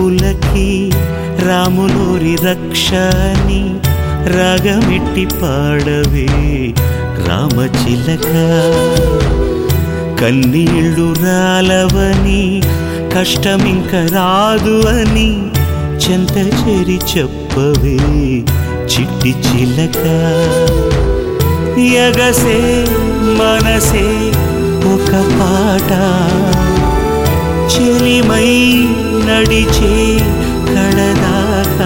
నవ్వులకి రాములోరి రక్షని రాగమెట్టి పాడవే రామచిలక కన్నీళ్ళు రాలవని కష్టమింక రాదు అని చెంత చేరి చెప్పవే చిట్టి చిలక ఎగసే మనసే ఒక పాట చెలిమై నడిచే కడదాకా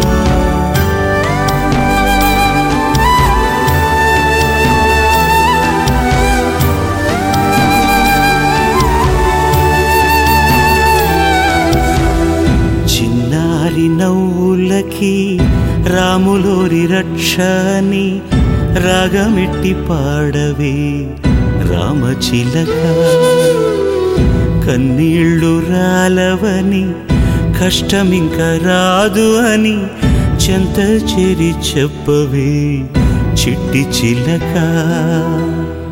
చిన్నారి నవ్వులకి రాములోరి రక్షని రాగమెట్టి పాడవే రామచిలక కన్నీళ్ళు రాలవని కష్టమింక రాదు అని చెంత చేరి చెప్పవే చిట్టి చిలక